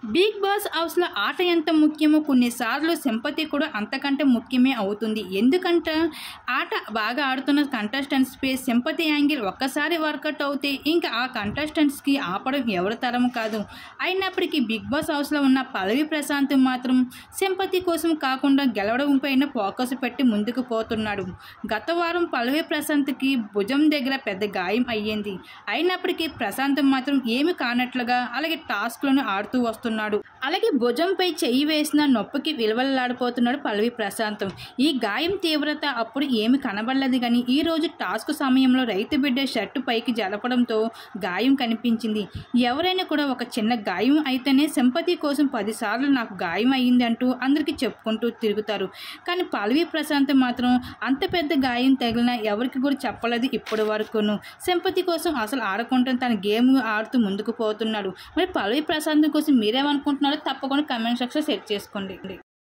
big boss హౌస్లో ఆట ఎంత ముఖ్యమో కొన్నిసార్లు సింపతి కూడా అంతకంటే ముఖ్యమే అవుతుంది ఎందుకంటే ఆట బాగా ఆడుతున్న కంటెస్టెంట్స్పై సింపతి యాంగిల్ ఒక్కసారి వర్కౌట్ అవుతే ఇంకా ఆ కంటెస్టెంట్స్కి ఆపడం ఎవరి తరం కాదు అయినప్పటికీ బిగ్ బాస్ హౌస్లో ఉన్న పల్లవి ప్రశాంత్ మాత్రం సింపతి కోసం కాకుండా గెలవడం పైన ఫోకస్ పెట్టి ముందుకు పోతున్నాడు గత వారం పల్లవి ప్రశాంత్కి భుజం దగ్గర పెద్ద గాయం అయ్యింది అయినప్పటికీ ప్రశాంత్ మాత్రం ఏమి కానట్లుగా అలాగే టాస్క్లను ఆడుతూ వస్తున్నాడు అలాగే భుజంపై చెయ్యి వేసిన నొప్పికి విలువలాడిపోతున్నాడు పల్లవి ప్రశాంతం ఈ గాయం తీవ్రత అప్పుడు ఏమి కనబడలేదు కానీ ఈ రోజు టాస్క్ సమయంలో రైతు బిడ్డ షర్టు పైకి జలపడంతో గాయం కనిపించింది ఎవరైనా కూడా ఒక చిన్న గాయం అయితేనే సింపతి కోసం పదిసార్లు నాకు గాయం అయ్యింది అంటూ అందరికీ చెప్పుకుంటూ తిరుగుతారు కానీ పల్లవి ప్రశాంత్ మాత్రం అంత పెద్ద గాయం తగిలిన ఎవరికి కూడా చెప్పలేదు ఇప్పటి వరకును సింపతి కోసం అసలు ఆడకుండా తన గేమ్ ఆడుతూ ముందుకు పోతున్నాడు మరి పల్లవి ప్రశాంత్ కోసం మీరేమనుకుంటున్నారో తప్పకుండా కమెంట్ సెక్షన్ సెట్ చేసుకోండి